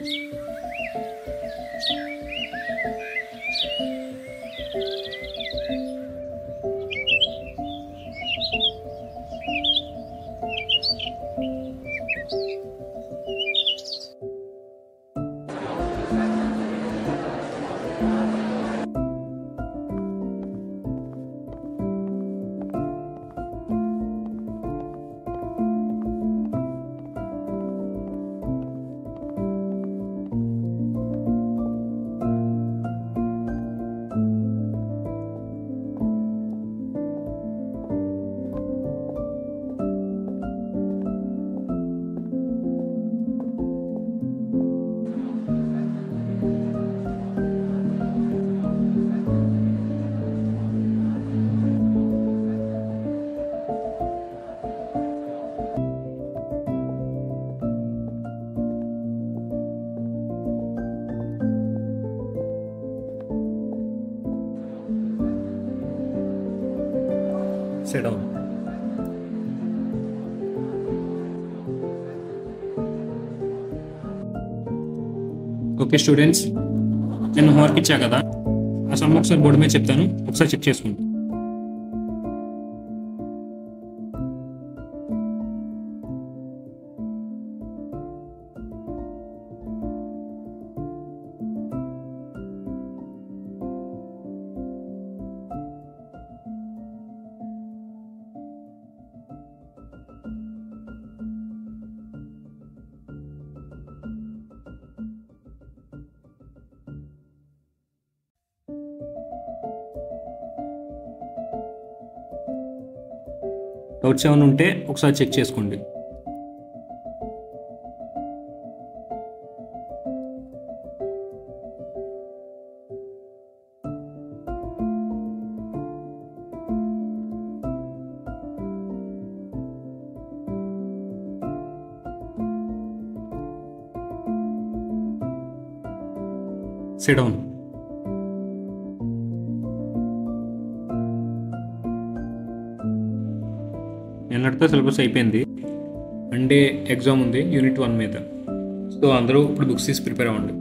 Sit down. Okay students నేను homework ఇచ్చా కదా ఆ సమ్ ఒకసారి బోర్డు మీద చెప్తాను ఒకసారి చెక్ చేసుకోండి డౌట్స్ ఏమైనా ఉంటే ఒకసారి చెక్ చేసుకోండి సిట్ డౌన్ నిన్నటితో సిలబస్ అయిపోయింది మండే ఎగ్జామ్ ఉంది యూనిట్ వన్ మీద సో అందరూ ఇప్పుడు బుక్స్ తీసి ప్రిపేర్ అవ్వండి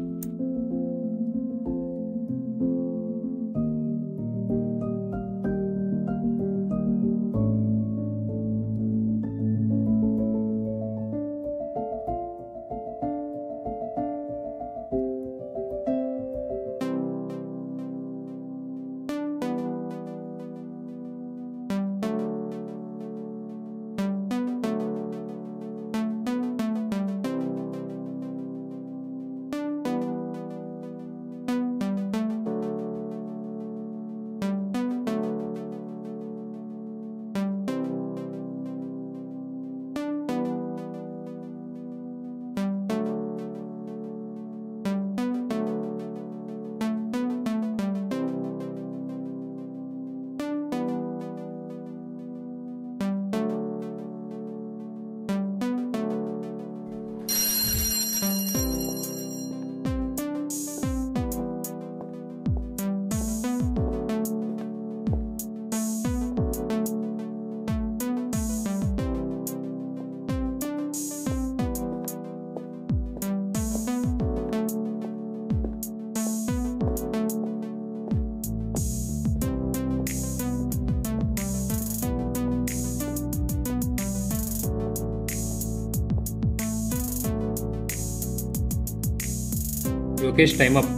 యోకేష్ టైమ్ అప్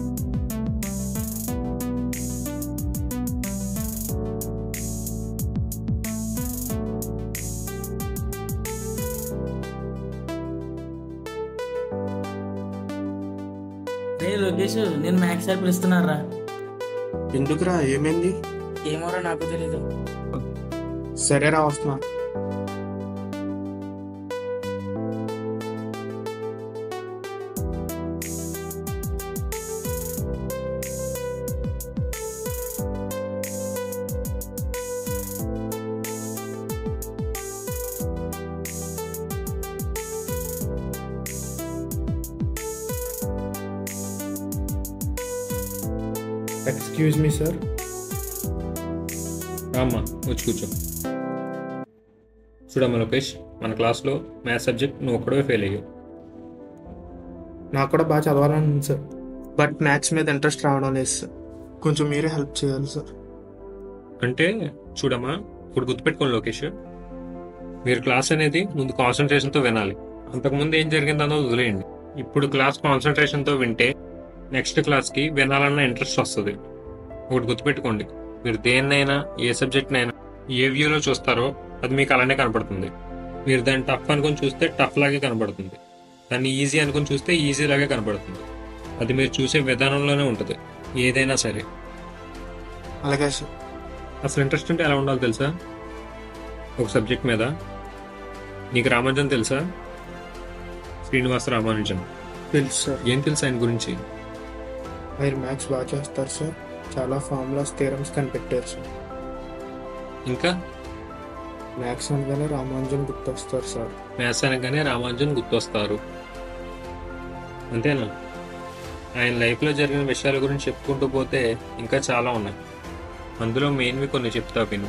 రే లోకేష్ నేను మ్యాథ్స్ సార్ పిలుస్తున్నారా ఎందుకురా ఏమైంది ఏమోరా నాకు తెలీదు సరేరా వస్తున్నా ఎక్స్క్యూజ్ మీ సార్ రామ్మా వచ్చి కూర్చో చూడమ్మా లోకేష్ మన క్లాస్లో మ్యాథ్స్ సబ్జెక్ట్ నువ్వు ఒక్కడే ఫెయిల్ అయ్యావు నాకు కూడా బాగా చదవాలని ఉంది సార్ బట్ మ్యాథ్స్ మీద ఇంట్రెస్ట్ రావడం లేదు సార్ కొంచెం మీరే హెల్ప్ చేయాలి సార్ అంటే చూడమ్మా ఇప్పుడు గుర్తుపెట్టుకోండి లోకేష్ మీరు క్లాస్ అనేది ముందు కాన్సన్ట్రేషన్తో వినాలి అంతకుముందు ఏం జరిగిందన్నది వదిలేయండి ఇప్పుడు క్లాస్ కాన్సన్ట్రేషన్తో వింటే నెక్స్ట్ క్లాస్కి వినాలన్న ఇంట్రెస్ట్ వస్తుంది ఒకటి గుర్తుపెట్టుకోండి మీరు దేన్నైనా ఏ సబ్జెక్ట్నైనా ఏ వ్యూలో చూస్తారో అది మీకు అలానే కనపడుతుంది మీరు దాన్ని టఫ్ అనుకుని చూస్తే టఫ్ లాగే కనపడుతుంది దాన్ని ఈజీ అనుకుని చూస్తే ఈజీ లాగే కనపడుతుంది అది మీరు చూసే విధానంలోనే ఉంటుంది ఏదైనా సరే అలాగే సార్ అసలు ఇంట్రెస్ట్ అంటే ఎలా ఉండాలో తెలుసా ఒక సబ్జెక్ట్ మీద నీకు రామానుజన్ తెలుసా శ్రీనివాస రామానుజన్ తెలుసు సార్ ఏం తెలుసు ఆయన గురించి మీరు మ్యాథ్స్ బాగా చేస్తారు సార్ చాలా ఫార్ములాస్ థియరమ్స్ కనిపెట్టారు సార్ ఇంకా మ్యాథ్స్ అనగానే రామానుజన్ గుర్తొస్తారు సార్ మ్యాథ్స్ అనగానే రామానుజన్ గుర్తొస్తారు అంతేనా ఆయన లైఫ్లో జరిగిన విషయాల గురించి చెప్పుకుంటూ పోతే ఇంకా చాలా ఉన్నాయి అందులో మెయిన్వి కొన్ని చెప్తా విను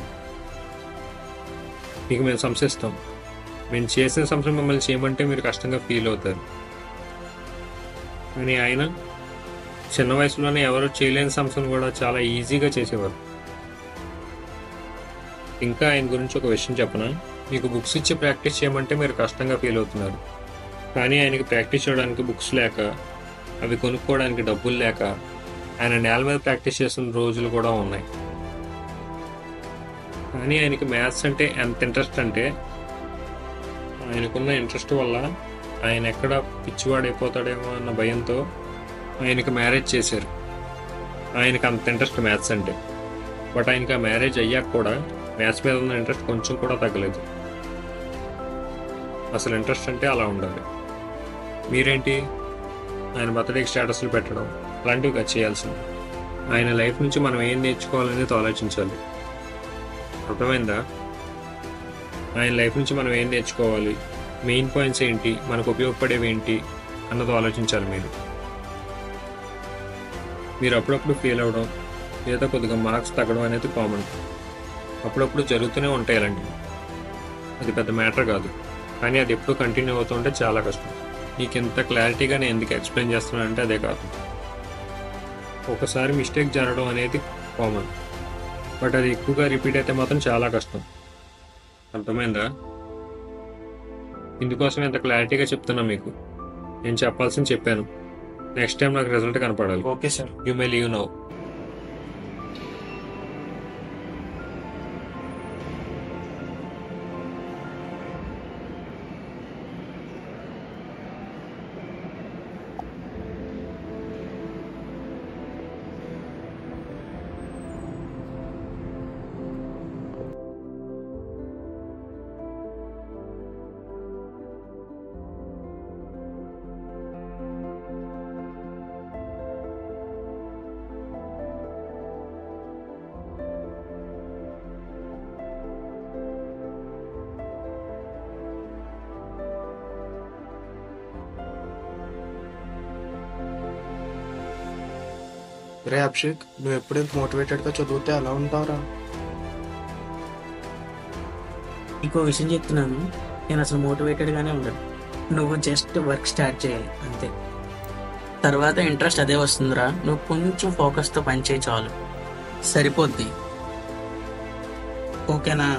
మీకు మేము సంశిస్తాం మేము చేసిన సంవత్సరం మిమ్మల్ని చేయమంటే మీరు కష్టంగా ఫీల్ అవుతారు కానీ ఆయన చిన్న వయసులోనే ఎవరు చేయలేని సంస్థను కూడా చాలా ఈజీగా చేసేవారు ఇంకా ఆయన గురించి ఒక విషయం చెప్పనా మీకు బుక్స్ ఇచ్చి ప్రాక్టీస్ చేయమంటే మీరు కష్టంగా ఫీల్ అవుతున్నారు కానీ ఆయనకి ప్రాక్టీస్ చేయడానికి బుక్స్ లేక అవి కొనుక్కోవడానికి డబ్బులు లేక ఆయన నేల మీద ప్రాక్టీస్ చేస్తున్న రోజులు కూడా ఉన్నాయి కానీ ఆయనకి మ్యాథ్స్ అంటే ఎంత ఇంట్రెస్ట్ అంటే ఆయనకున్న ఇంట్రెస్ట్ వల్ల ఆయన ఎక్కడ పిచ్చివాడైపోతాడేమో అన్న భయంతో ఆయనకి మ్యారేజ్ చేశారు ఆయనకి అంత ఇంట్రెస్ట్ మ్యాథ్స్ అంటే బట్ ఆయనకి ఆ మ్యారేజ్ అయ్యాక కూడా మ్యాథ్స్ మీద ఉన్న ఇంట్రెస్ట్ కొంచెం కూడా తగ్గలేదు అసలు ఇంట్రెస్ట్ అంటే అలా ఉండాలి మీరేంటి ఆయన బర్త్డేకి స్టేటస్లు పెట్టడం అలాంటివి కాదు చేయాల్సింది ఆయన లైఫ్ నుంచి మనం ఏం నేర్చుకోవాలనేది ఆలోచించాలి అర్థమైందా ఆయన లైఫ్ నుంచి మనం ఏం నేర్చుకోవాలి మెయిన్ పాయింట్స్ ఏంటి మనకు ఉపయోగపడేవి ఏంటి అన్నది ఆలోచించాలి మీరు మీరు అప్పుడప్పుడు ఫెయిల్ అవ్వడం లేదా కొద్దిగా మార్క్స్ తగ్గడం అనేది కామన్ అప్పుడప్పుడు జరుగుతూనే ఉంటాయి అలాంటివి అది పెద్ద మ్యాటర్ కాదు కానీ అది ఎప్పుడు కంటిన్యూ అవుతుంటే చాలా కష్టం నీకు ఇంత క్లారిటీగా నేను ఎందుకు ఎక్స్ప్లెయిన్ చేస్తున్నానంటే అదే కాదు ఒకసారి మిస్టేక్ జరగడం అనేది కామన్ బట్ అది ఎక్కువగా రిపీట్ అయితే మాత్రం చాలా కష్టం అర్థమైందా ఇందుకోసం ఇంత క్లారిటీగా చెప్తున్నా మీకు నేను చెప్పాల్సింది చెప్పాను నెక్స్ట్ టైం నాకు రిజల్ట్ కనపడాలి okay sir you may leave now రే అభిషేక్ నువ్వు ఎప్పుడు ఇంత మోటివేటెడ్గా చదివితే ఎలా ఉంటావురా ఇంకో విషయం చెప్తున్నాను నేను అసలు మోటివేటెడ్గానే ఉండను నువ్వు జస్ట్ వర్క్ స్టార్ట్ చేయాలి అంతే తర్వాత ఇంట్రెస్ట్ అదే వస్తుందిరా నువ్వు కొంచెం ఫోకస్తో పనిచేయి చాలు సరిపోద్ది ఓకేనా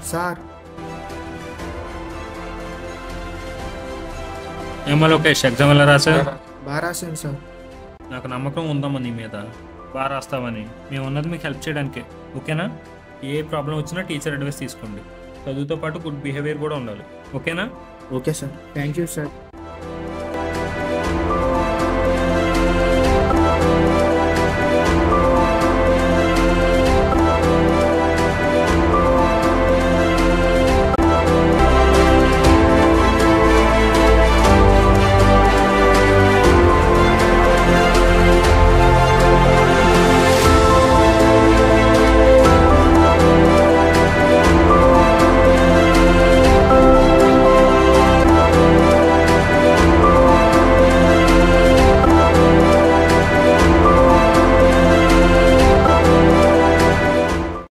సార్ ఏమో లోకేష్ ఎగ్జామ్ ఎలా రాసా బాగా రాశాను సార్ నాకు నమ్మకం ఉందమ్మా నీ మీద బాగా రాస్తావని మేము ఉన్నది మీకు హెల్ప్ చేయడానికే ఓకేనా ఏ ప్రాబ్లం వచ్చినా టీచర్ అడ్వైస్ తీసుకోండి చదువుతో పాటు గుడ్ బిహేవియర్ కూడా ఉండాలి ఓకేనా okay sir thank you sir